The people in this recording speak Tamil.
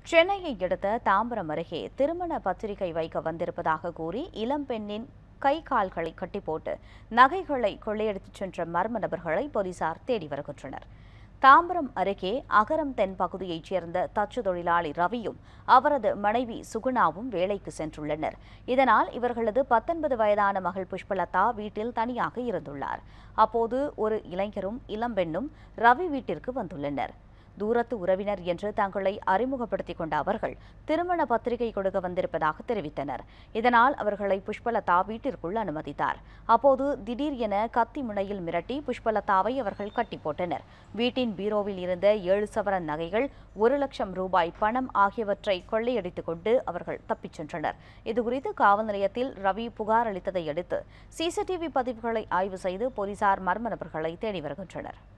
சென்னையை அடுத்த தாம்பரம் அருகே திருமண பத்திரிகை வைக்க வந்திருப்பதாக கூறி இளம்பெண்ணின் கை கால்களை கட்டி போட்டு நகைகளை கொள்ளையடித்துச் சென்ற மர்ம நபர்களை போலீசார் தேடி வருகின்றனர் தாம்பரம் அருகே அகரம் தென் பகுதியைச் சேர்ந்த தச்சு தொழிலாளி ரவியும் அவரது மனைவி சுகுணாவும் வேலைக்கு சென்றுள்ளனர் இதனால் இவர்களது பத்தொன்பது வயதான மகள் புஷ்பலதா வீட்டில் தனியாக இருந்துள்ளார் அப்போது ஒரு இளைஞரும் இளம்பெண்ணும் ரவி வீட்டிற்கு வந்துள்ளனர் தூரத்து உறவினர் என்று தங்களை அறிமுகப்படுத்திக் கொண்ட அவர்கள் திருமண பத்திரிகை கொடுக்க வந்திருப்பதாக தெரிவித்தனர் இதனால் அவர்களை புஷ்பலதா வீட்டிற்குள் அனுமதித்தார் அப்போது திடீர் என கத்தி முனையில் மிரட்டி புஷ்பலதாவை அவர்கள் கட்டி போட்டனர் வீட்டின் பீரோவில் இருந்த ஏழு சவரன் நகைகள் ஒரு லட்சம் ரூபாய் பணம் ஆகியவற்றை கொள்ளையடித்துக் கொண்டு அவர்கள் தப்பிச் சென்றனர் இதுகுறித்து காவல் நிலையத்தில் ரவி புகார் அளித்ததை அடுத்து சிசிடிவி பதிவுகளை ஆய்வு செய்து போலீசார் மர்ம நபர்களை தேடி வருகின்றனர்